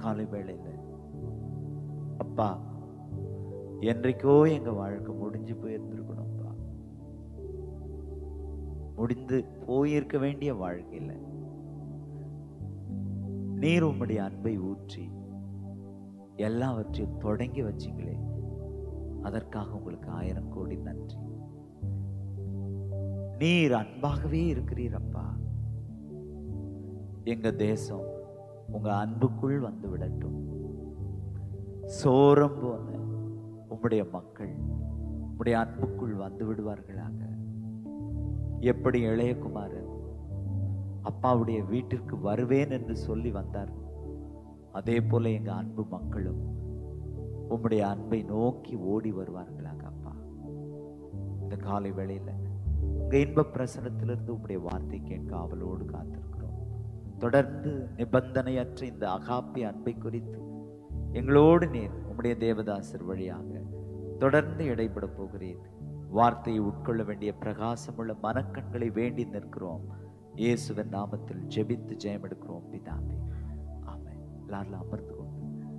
காலை வேளையில அப்பா என்றைக்கோ எங்க வாழ்க்கை முடிஞ்சு போயிருந்திருக்கணும்ப்பா முடிந்து போயிருக்க வேண்டிய வாழ்க்கையில நீர் உம்முடைய அன்பை ஊற்றி எல்லாவற்றையும் தொடங்கி வச்சீங்களே அதற்காக உங்களுக்கு ஆயிரம் கோடி நன்றி நீர் அன்பாகவே இருக்கிறீர் அப்பா எங்க தேசம் உங்க அன்புக்குள் வந்து விடட்டும் சோரம் போன உம்முடைய மக்கள் உம்முடைய அன்புக்குள் வந்து விடுவார்களாக எப்படி இளையகுமாரன் அப்பாவுடைய வீட்டிற்கு வருவேன் என்று சொல்லி வந்தார் அதே போல எங்க அன்பு மக்களும் உம்முடைய அன்பை நோக்கி ஓடி வருவார்களாக அப்பா இந்த காலை வேளையில உங்க இன்ப பிரசனத்திலிருந்து உம்முடைய வார்த்தை கேட்க ஆவலோடு காத்திருக்கிறோம் தொடர்ந்து நிபந்தனையற்ற இந்த அகாப்பி அன்பை குறித்து எங்களோடு நீர் உம்முடைய தேவதாசர் வழியாக தொடர்ந்து இடைப்பட போகிறீர் வார்த்தையை உட்கொள்ள வேண்டிய பிரகாசமுள்ள மனக்கண்களை வேண்டி நிற்கிறோம் இயேசுவின் நாமத்தில் ஜெபித்து ஜெயம் எடுக்கிறோம் பிதாவே ஆமென் எல்லாரும் அமர்ந்து கொள்ளுங்கள்.